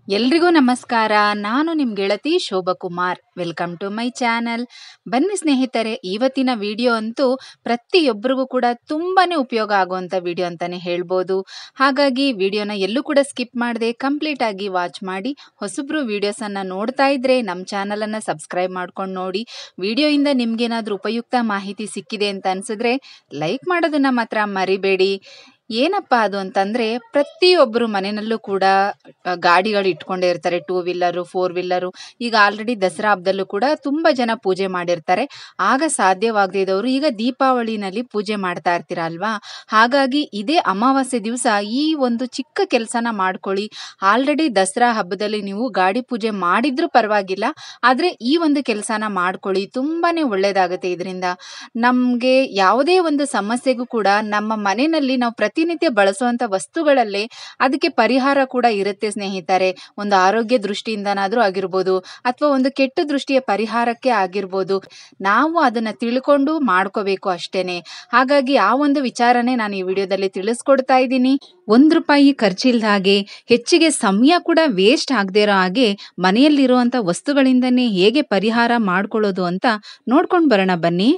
ಎಲ್ರಿಗೂ ನಮಸ್ಕಾರ ನಾನು ನಿಮ್ಮ ಗೆಳತಿ Shobhakumar welcome to my channel ಬನ್ನಿ ಸ್ನೇಹಿತರೆ ಇವತ್ತಿನ ವಿಡಿಯೋ ಅಂತೂ ಪ್ರತಿಯೊಬ್ಬರಿಗೂ ಕೂಡ ತುಂಬಾ ಉಪಯೋಗ ಆಗುವಂಥ ವಿಡಿಯೋ ಅಂತಲೇ ಹೇಳ್ಬೋದು ಹಾಗಾಗಿ ವಿಡಿಯೋನ ಎಲ್ಲೂ ಕೂಡ ಸ್ಕಿಪ್ ಮಾಡದೆ ಕಂಪ್ಲೀಟ್ ಆಗಿ ವಾಚ್ ಮಾಡಿ ಹೊಸಬ್ರು ವಿಡಿಯೋಸನ್ನು ನೋಡ್ತಾ ಇದ್ರೆ ನಮ್ಮ ಚಾನಲನ್ನು ಸಬ್ಸ್ಕ್ರೈಬ್ ಮಾಡ್ಕೊಂಡು ನೋಡಿ ವಿಡಿಯೋಯಿಂದ ನಿಮ್ಗೇನಾದರೂ ಉಪಯುಕ್ತ ಮಾಹಿತಿ ಸಿಕ್ಕಿದೆ ಅಂತ ಅನ್ಸಿದ್ರೆ ಲೈಕ್ ಮಾಡೋದನ್ನ ಮಾತ್ರ ಮರಿಬೇಡಿ ಏನಪ್ಪ ಅದು ಅಂತಂದ್ರೆ ಪ್ರತಿಯೊಬ್ಬರು ಮನೆಯಲ್ಲೂ ಕೂಡ ಆ, ಗಾಡಿಗಳು ಇಟ್ಕೊಂಡೇ ಇರ್ತಾರೆ ಟೂ ವೀಲರು ಫೋರ್ ವೀಲರು ಈಗ ಆಲ್ರೆಡಿ ದಸರಾ ಹಬ್ಬದಲ್ಲೂ ಕೂಡ ತುಂಬ ಜನ ಪೂಜೆ ಮಾಡಿರ್ತಾರೆ ಆಗ ಸಾಧ್ಯವಾಗದೇ ಇದ್ದವರು ಈಗ ದೀಪಾವಳಿನಲ್ಲಿ ಪೂಜೆ ಮಾಡ್ತಾ ಇರ್ತೀರ ಅಲ್ವಾ ಹಾಗಾಗಿ ಇದೇ ಅಮಾವಾಸ್ಯೆ ದಿವಸ ಈ ಒಂದು ಚಿಕ್ಕ ಕೆಲಸನ ಮಾಡ್ಕೊಳ್ಳಿ ಆಲ್ರೆಡಿ ದಸರಾ ಹಬ್ಬದಲ್ಲಿ ನೀವು ಗಾಡಿ ಪೂಜೆ ಮಾಡಿದ್ರೂ ಪರವಾಗಿಲ್ಲ ಆದರೆ ಈ ಒಂದು ಕೆಲಸನ ಮಾಡ್ಕೊಳ್ಳಿ ತುಂಬಾನೇ ಒಳ್ಳೇದಾಗುತ್ತೆ ಇದರಿಂದ ನಮಗೆ ಯಾವುದೇ ಒಂದು ಸಮಸ್ಯೆಗೂ ಕೂಡ ನಮ್ಮ ಮನೆಯಲ್ಲಿ ನಾವು ಪ್ರತಿನಿತ್ಯ ಬಳಸುವಂತ ವಸ್ತುಗಳಲ್ಲೇ ಅದಕ್ಕೆ ಪರಿಹಾರ ಕೂಡ ಇರುತ್ತೆ ಸ್ನೇಹಿತರೆ ಒಂದು ಆರೋಗ್ಯ ದೃಷ್ಟಿಯಿಂದನಾದ್ರೂ ಆಗಿರ್ಬೋದು ಅಥವಾ ಒಂದು ಕೆಟ್ಟ ದೃಷ್ಟಿಯ ಪರಿಹಾರಕ್ಕೆ ಆಗಿರ್ಬೋದು ನಾವು ಅದನ್ನ ತಿಳ್ಕೊಂಡು ಮಾಡ್ಕೋಬೇಕು ಅಷ್ಟೇನೆ ಹಾಗಾಗಿ ಆ ಒಂದು ವಿಚಾರನೇ ನಾನು ಈ ವಿಡಿಯೋದಲ್ಲಿ ತಿಳಿಸ್ಕೊಡ್ತಾ ಇದ್ದೀನಿ ಒಂದ್ ರೂಪಾಯಿ ಖರ್ಚಿಲ್ದ ಹಾಗೆ ಹೆಚ್ಚಿಗೆ ಸಮಯ ಕೂಡ ವೇಸ್ಟ್ ಆಗದೇ ಇರೋ ಹಾಗೆ ಮನೆಯಲ್ಲಿರುವಂತ ವಸ್ತುಗಳಿಂದನೇ ಹೇಗೆ ಪರಿಹಾರ ಮಾಡ್ಕೊಳ್ಳೋದು ಅಂತ ನೋಡ್ಕೊಂಡು ಬರೋಣ ಬನ್ನಿ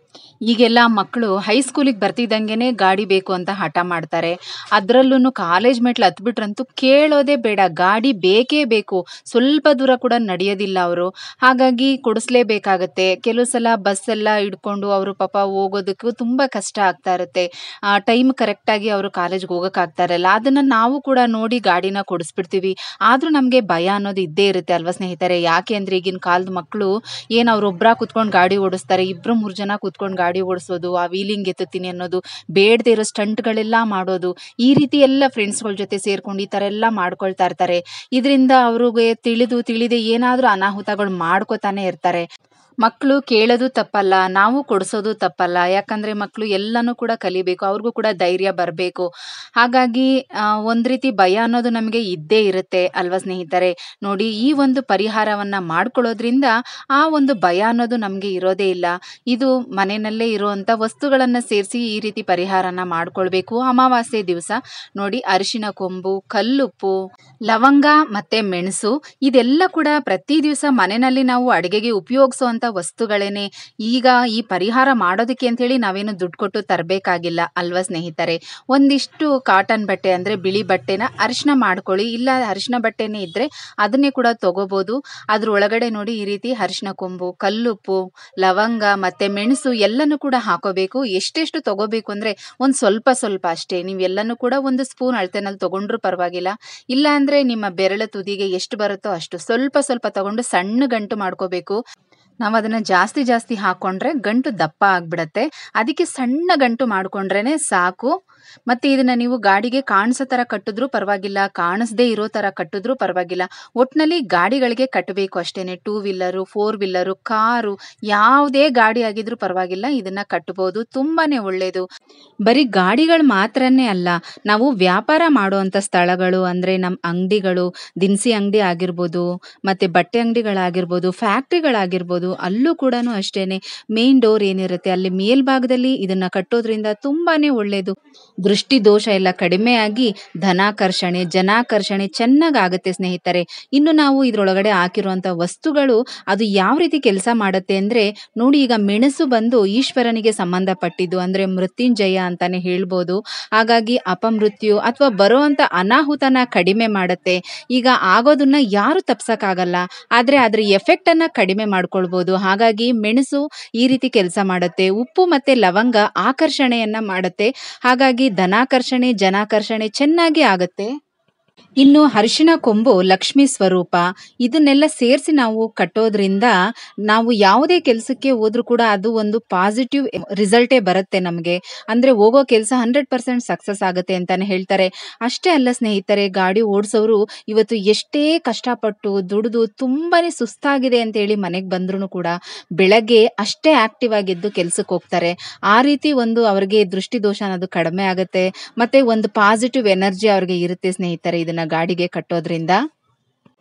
ಈಗೆಲ್ಲ ಮಕ್ಕಳು ಹೈಸ್ಕೂಲಿಗೆ ಬರ್ತಿದ್ದಂಗೆನೆ ಗಾಡಿ ಬೇಕು ಅಂತ ಹಠ ಮಾಡ್ತಾರೆ ಅದರಲ್ಲೂ ಕಾಲೇಜ್ ಮೆಟ್ಲು ಹತ್ಬಿಟ್ರಂತೂ ಕೇಳೋದೇ ಬೇಡ ಗಾಡಿ ಬೇಕೇ ಬೇಕು ಸ್ವಲ್ಪ ದೂರ ಕೂಡ ನಡೆಯೋದಿಲ್ಲ ಅವರು ಹಾಗಾಗಿ ಕೊಡಿಸ್ಲೇಬೇಕಾಗತ್ತೆ ಕೆಲವು ಸಲ ಬಸ್ ಎಲ್ಲ ಹಿಡ್ಕೊಂಡು ಅವರು ಪಾಪ ಹೋಗೋದಕ್ಕೂ ತುಂಬ ಕಷ್ಟ ಆಗ್ತಾ ಇರುತ್ತೆ ಟೈಮ್ ಕರೆಕ್ಟಾಗಿ ಅವರು ಕಾಲೇಜ್ಗೆ ಹೋಗೋಕ್ಕಾಗ್ತಾ ಇರಲ್ಲ ಅದನ್ನು ನಾವು ಕೂಡ ನೋಡಿ ಗಾಡಿನ ಕೊಡಿಸ್ಬಿಡ್ತೀವಿ ಆದರೂ ನಮಗೆ ಭಯ ಅನ್ನೋದು ಇದ್ದೇ ಇರುತ್ತೆ ಅಲ್ವಾ ಸ್ನೇಹಿತರೆ ಯಾಕೆ ಅಂದರೆ ಈಗಿನ ಕಾಲದ ಮಕ್ಕಳು ಏನು ಅವ್ರು ಒಬ್ಬರ ಕುತ್ಕೊಂಡು ಗಾಡಿ ಓಡಿಸ್ತಾರೆ ಇಬ್ಬರು ಮೂರು ಜನ ಕುತ್ಕೊಂಡು ಗಾಡಿ ಓಡಿಸೋದು ಆ ವೀಲಿಂಗ್ ಎತ್ತುತ್ತೀನಿ ಅನ್ನೋದು ಬೇಡದೇ ಇರೋ ಸ್ಟಂಟ್ಗಳೆಲ್ಲ ಮಾಡೋದು ಈ ರೀತಿ ಎಲ್ಲ ಫ್ರೆಂಡ್ಸ್ಗಳ ಜೊತೆ ಸೇರ್ಕೊಂಡು ಈ ಥರ ಎಲ್ಲ ಮಾಡ್ಕೊಳ್ತಾ ಇರ್ತಾರೆ ಇದರಿಂದ ಅವ್ರಿಗೆ ತಿಳಿದು ತಿಳಿದೆ ಏನಾದರೂ ಅನಾಹುತಗಳು ಮಾಡ್ಕೋತಾನೆ ಇರ್ತಾರೆ ಮಕ್ಕಳು ಕೇಳೋದು ತಪ್ಪಲ್ಲ ನಾವು ಕೊಡಿಸೋದು ತಪ್ಪಲ್ಲ ಯಾಕಂದ್ರೆ ಮಕ್ಕಳು ಎಲ್ಲನೂ ಕೂಡ ಕಲಿಬೇಕು ಅವ್ರಿಗೂ ಕೂಡ ಧೈರ್ಯ ಬರಬೇಕು ಹಾಗಾಗಿ ಆ, ಒಂದ್ ರೀತಿ ಭಯ ಅನ್ನೋದು ನಮಗೆ ಇದ್ದೇ ಇರುತ್ತೆ ಅಲ್ವಾ ಸ್ನೇಹಿತರೆ ನೋಡಿ ಈ ಒಂದು ಪರಿಹಾರವನ್ನ ಮಾಡ್ಕೊಳ್ಳೋದ್ರಿಂದ ಆ ಒಂದು ಭಯ ಅನ್ನೋದು ನಮಗೆ ಇರೋದೇ ಇಲ್ಲ ಇದು ಮನೆಯಲ್ಲೇ ಇರುವಂತ ವಸ್ತುಗಳನ್ನ ಸೇರಿಸಿ ಈ ರೀತಿ ಪರಿಹಾರನ ಮಾಡ್ಕೊಳ್ಬೇಕು ಅಮಾವಾಸ್ಯೆ ದಿವಸ ನೋಡಿ ಅರಿಶಿನ ಕೊಂಬು ಕಲ್ಲುಪ್ಪು ಲವಂಗ ಮತ್ತೆ ಮೆಣಸು ಇದೆಲ್ಲ ಕೂಡ ಪ್ರತಿ ದಿವಸ ಮನೆಯಲ್ಲಿ ನಾವು ಅಡುಗೆಗೆ ಉಪಯೋಗಿಸುವಂತ ವಸ್ತುಗಳೇನೆ ಈಗ ಈ ಪರಿಹಾರ ಮಾಡೋದಕ್ಕೆ ಅಂತ ಹೇಳಿ ನಾವೇನು ದುಡ್ಡು ಕೊಟ್ಟು ತರಬೇಕಾಗಿಲ್ಲ ಅಲ್ವಾ ಸ್ನೇಹಿತರೆ ಒಂದಿಷ್ಟು ಕಾಟನ್ ಬಟ್ಟೆ ಅಂದ್ರೆ ಬಿಳಿ ಬಟ್ಟೆನ ಅರಿಶಿನ ಮಾಡ್ಕೊಳ್ಳಿ ಇಲ್ಲ ಅರಿಶಿನ ಬಟ್ಟೆನೇ ಇದ್ರೆ ಅದನ್ನೇ ಕೂಡ ತಗೋಬಹುದು ಅದ್ರ ಒಳಗಡೆ ನೋಡಿ ಈ ರೀತಿ ಅರಿಶಿನ ಕೊಂಬು ಕಲ್ಲುಪ್ಪು ಲವಂಗ ಮತ್ತೆ ಮೆಣಸು ಎಲ್ಲನೂ ಕೂಡ ಹಾಕೋಬೇಕು ಎಷ್ಟೆಷ್ಟು ತಗೋಬೇಕು ಅಂದ್ರೆ ಒಂದ್ ಸ್ವಲ್ಪ ಸ್ವಲ್ಪ ಅಷ್ಟೇ ನೀವು ಎಲ್ಲನೂ ಕೂಡ ಒಂದು ಸ್ಪೂನ್ ಅಳತೆನಲ್ಲಿ ತಗೊಂಡ್ರು ಪರವಾಗಿಲ್ಲ ಇಲ್ಲ ಅಂದ್ರೆ ನಿಮ್ಮ ಬೆರಳ ತುದಿಗೆ ಎಷ್ಟು ಬರುತ್ತೋ ಅಷ್ಟು ಸ್ವಲ್ಪ ಸ್ವಲ್ಪ ತಗೊಂಡು ಸಣ್ಣ ಗಂಟು ಮಾಡ್ಕೋಬೇಕು ನಾವು ಅದನ್ನ ಜಾಸ್ತಿ ಜಾಸ್ತಿ ಹಾಕೊಂಡ್ರೆ ಗಂಟು ದಪ್ಪ ಆಗ್ಬಿಡತ್ತೆ ಅದಕ್ಕೆ ಸಣ್ಣ ಗಂಟು ಮಾಡ್ಕೊಂಡ್ರೇನೆ ಸಾಕು ಮತ್ತೆ ಇದನ್ನ ನೀವು ಗಾಡಿಗೆ ಕಾಣಿಸೋ ತರ ಕಟ್ಟಿದ್ರು ಪರವಾಗಿಲ್ಲ ಕಾಣಿಸ್ದೇ ಇರೋ ತರ ಕಟ್ಟಿದ್ರು ಪರವಾಗಿಲ್ಲ ಒಟ್ನಲ್ಲಿ ಗಾಡಿಗಳಿಗೆ ಕಟ್ಟಬೇಕು ಅಷ್ಟೇನೆ two wheeler four wheeler car ಯಾವುದೇ ಗಾಡಿ ಆಗಿದ್ರು ಪರವಾಗಿಲ್ಲ ಇದನ್ನ ಕಟ್ಟಬಹುದು ತುಂಬಾನೇ ಒಳ್ಳೇದು ಬರೀ ಗಾಡಿಗಳು ಮಾತ್ರನೇ ಅಲ್ಲ ನಾವು ವ್ಯಾಪಾರ ಮಾಡುವಂತ ಸ್ಥಳಗಳು ಅಂದ್ರೆ ನಮ್ಮ ಅಂಗಡಿಗಳು ದಿನಸಿ ಅಂಗಡಿ ಆಗಿರ್ಬೋದು ಮತ್ತೆ ಬಟ್ಟೆ ಅಂಗಡಿಗಳಾಗಿರ್ಬೋದು ಫ್ಯಾಕ್ಟ್ರಿಗಳಾಗಿರ್ಬೋದು ಅಲ್ಲೂ ಕೂಡ ಅಷ್ಟೇನೆ ಮೇನ್ ಡೋರ್ ಏನಿರುತ್ತೆ ಅಲ್ಲಿ ಮೇಲ್ಭಾಗದಲ್ಲಿ ಇದನ್ನ ಕಟ್ಟೋದ್ರಿಂದ ತುಂಬಾನೇ ಒಳ್ಳೇದು ದೃಷ್ಟಿ ದೋಷ ಎಲ್ಲ ಕಡಿಮೆ ಆಗಿ ಧನಾಕರ್ಷಣೆ ಜನಾಕರ್ಷಣೆ ಚೆನ್ನಾಗ್ ಆಗುತ್ತೆ ಸ್ನೇಹಿತರೆ ಇನ್ನು ನಾವು ಇದ್ರೊಳಗಡೆ ಹಾಕಿರುವಂತ ವಸ್ತುಗಳು ಅದು ಯಾವ ರೀತಿ ಕೆಲಸ ಮಾಡುತ್ತೆ ಅಂದ್ರೆ ನೋಡಿ ಈಗ ಮೆಣಸು ಬಂದು ಈಶ್ವರನಿಗೆ ಸಂಬಂಧಪಟ್ಟಿದ್ದು ಅಂದ್ರೆ ಮೃತ್ಯುಂಜಯ ಅಂತಾನೆ ಹೇಳ್ಬೋದು ಹಾಗಾಗಿ ಅಪಮೃತ್ಯು ಅಥವಾ ಬರುವಂತ ಅನಾಹುತನ ಕಡಿಮೆ ಮಾಡುತ್ತೆ ಈಗ ಆಗೋದನ್ನ ಯಾರು ತಪ್ಸಕ್ಕಾಗಲ್ಲ ಆದ್ರೆ ಅದ್ರ ಎಫೆಕ್ಟ್ ಅನ್ನ ಕಡಿಮೆ ಮಾಡ್ಕೊಳ್ಬಹುದು ಹಾಗಾಗಿ ಮೆಣಸು ಈ ರೀತಿ ಕೆಲಸ ಮಾಡುತ್ತೆ ಉಪ್ಪು ಮತ್ತೆ ಲವಂಗ ಆಕರ್ಷಣೆಯನ್ನ ಮಾಡುತ್ತೆ ಹಾಗಾಗಿ ಧನಾಕರ್ಷಣೆ ಜನಾಕರ್ಷಣೆ ಚೆನ್ನಾಗಿ ಆಗುತ್ತೆ ಇನ್ನು ಅರಿಶಿನ ಕೊಂಬು ಲಕ್ಷ್ಮಿ ಸ್ವರೂಪ ಇದನ್ನೆಲ್ಲ ಸೇರಿಸಿ ನಾವು ಕಟ್ಟೋದ್ರಿಂದ ನಾವು ಯಾವುದೇ ಕೆಲಸಕ್ಕೆ ಹೋದ್ರೂ ಕೂಡ ಅದು ಒಂದು ಪಾಸಿಟಿವ್ ರಿಸಲ್ಟೇ ಬರುತ್ತೆ ನಮಗೆ ಅಂದ್ರೆ ಹೋಗೋ ಕೆಲಸ ಹಂಡ್ರೆಡ್ ಪರ್ಸೆಂಟ್ ಸಕ್ಸಸ್ ಆಗುತ್ತೆ ಅಂತಾನೆ ಹೇಳ್ತಾರೆ ಅಷ್ಟೇ ಅಲ್ಲ ಸ್ನೇಹಿತರೆ ಗಾಡಿ ಓಡಿಸೋರು ಇವತ್ತು ಎಷ್ಟೇ ಕಷ್ಟಪಟ್ಟು ದುಡಿದು ತುಂಬಾನೇ ಸುಸ್ತಾಗಿದೆ ಅಂತ ಹೇಳಿ ಮನೆಗೆ ಬಂದ್ರು ಕೂಡ ಬೆಳಗ್ಗೆ ಅಷ್ಟೇ ಆಕ್ಟಿವ್ ಆಗಿದ್ದು ಕೆಲ್ಸಕ್ಕೆ ಹೋಗ್ತಾರೆ ಆ ರೀತಿ ಒಂದು ಅವ್ರಿಗೆ ದೃಷ್ಟಿ ದೋಷ ಅನ್ನೋದು ಕಡಿಮೆ ಆಗುತ್ತೆ ಮತ್ತೆ ಒಂದು ಪಾಸಿಟಿವ್ ಎನರ್ಜಿ ಅವ್ರಿಗೆ ಇರುತ್ತೆ ಸ್ನೇಹಿತರೆ ಇದನ್ನ ಗಾಡಿಗೆ ಕಟ್ಟೋದ್ರಿಂದ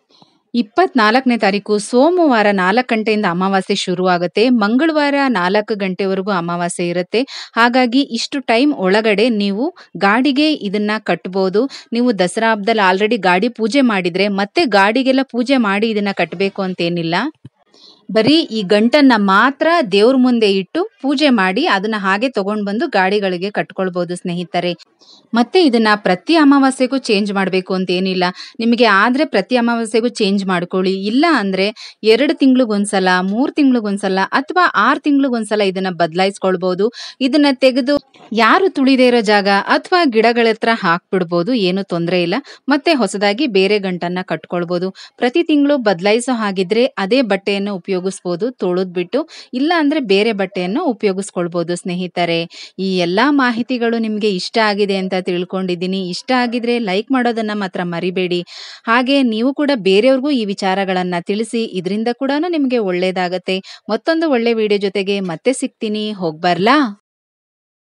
ಇಪ್ಪತ್ನಾಲ್ಕನೇ ತಾರೀಕು ಸೋಮವಾರ 4 ಗಂಟೆಯಿಂದ ಅಮಾವಾಸ್ಯೆ ಶುರುವಾಗುತ್ತೆ. ಮಂಗಳವಾರ 4 ಗಂಟೆವರೆಗೂ ಅಮಾವಾಸ್ಯೆ ಇರುತ್ತೆ. ಹಾಗಾಗಿ ಇಷ್ಟು ಟೈಮ್ ಒಳಗಡೆ ನೀವು ಗಾಡಿಗೆ ಇದನ್ನ ಕಟ್ಬೋದು. ನೀವು ದಸರಾ ಹಬ್ಬದಲ್ಲಿ ಆಲ್ರೆಡಿ ಗಾಡಿ ಪೂಜೆ ಮಾಡಿದ್ರೆ ಮತ್ತೆ ಗಾಡಿಗೆಲ್ಲ ಪೂಜೆ ಮಾಡಿ ಇದನ್ನ ಕಟ್ಬೇಕು ಅಂತೇನಿಲ್ಲ. ಬರೀ ಈ ಗಂಟನ್ನ ಮಾತ್ರ ದೇವ್ರ ಮುಂದೆ ಇಟ್ಟು ಪೂಜೆ ಮಾಡಿ ಅದನ್ನ ಹಾಗೆ ತಗೊಂಡ್ ಬಂದು ಗಾಡಿಗಳಿಗೆ ಕಟ್ಕೊಳ್ಬೋದು ಸ್ನೇಹಿತರೆ. ಮತ್ತೆ ಇದನ್ನ ಪ್ರತಿ ಅಮಾವಾಸ್ಯೆಗೂ ಚೇಂಜ್ ಮಾಡ್ಬೇಕು ಅಂತೇನಿಲ್ಲ. ನಿಮಗೆ ಆದ್ರೆ ಪ್ರತಿ ಅಮಾವಾಸ್ಯೆಗೂ ಚೇಂಜ್ ಮಾಡ್ಕೊಳ್ಳಿ. ಇಲ್ಲ ಅಂದ್ರೆ 2 ತಿಂಗ್ಳಿಗೊಂದ್ಸಲ, 3 ತಿಂಗ್ಳಿಗೊಂದ್ಸಲ ಅಥವಾ 6 ತಿಂಗ್ಳಿಗೊಂದ್ಸಲ ಇದನ್ನ ಬದಲಾಯಿಸ್ಕೊಳ್ಬೋದು. ಇದನ್ನ ತೆಗೆದು ಯಾರು ತುಳಿದೇ ಇರೋ ಜಾಗ ಅಥವಾ ಗಿಡಗಳ ಹತ್ರ ಹಾಕ್ಬಿಡ್ಬೋದು. ಏನು ತೊಂದ್ರೆ ಇಲ್ಲ. ಮತ್ತೆ ಹೊಸದಾಗಿ ಬೇರೆ ಗಂಟನ್ನ ಕಟ್ಕೊಳ್ಬೋದು. ಪ್ರತಿ ತಿಂಗಳು ಬದಲಾಯಿಸೋ ಹಾಗಿದ್ರೆ ಅದೇ ಬಟ್ಟೆಯನ್ನು ಉಪಯೋಗಿಸ್ಬೋದು ತೊಳೆದ್ಬಿಟ್ಟು. ಇಲ್ಲ ಅಂದ್ರೆ ಬೇರೆ ಬಟ್ಟೆಯನ್ನು ಉಪಯೋಗಿಸ್ಕೊಳ್ಬೋದು ಸ್ನೇಹಿತರೆ. ಈ ಎಲ್ಲಾ ಮಾಹಿತಿಗಳು ನಿಮ್ಗೆ ಇಷ್ಟ ಆಗಿದೆ ಅಂತ ತಿಳ್ಕೊಂಡಿದ್ದೀನಿ. ಇಷ್ಟ ಆಗಿದ್ರೆ ಲೈಕ್ ಮಾಡೋದನ್ನ ಮಾತ್ರ ಮರಿಬೇಡಿ. ಹಾಗೆ ನೀವು ಕೂಡ ಬೇರೆಯವ್ರಿಗೂ ಈ ವಿಚಾರಗಳನ್ನ ತಿಳಿಸಿ. ಇದರಿಂದ ಕೂಡನು ನಿಮ್ಗೆ ಒಳ್ಳೇದಾಗತ್ತೆ. ಮತ್ತೊಂದು ಒಳ್ಳೆ ವಿಡಿಯೋ ಜೊತೆಗೆ ಮತ್ತೆ ಸಿಗ್ತೀನಿ. ಹೋಗ್ಬರ್ಲಾ?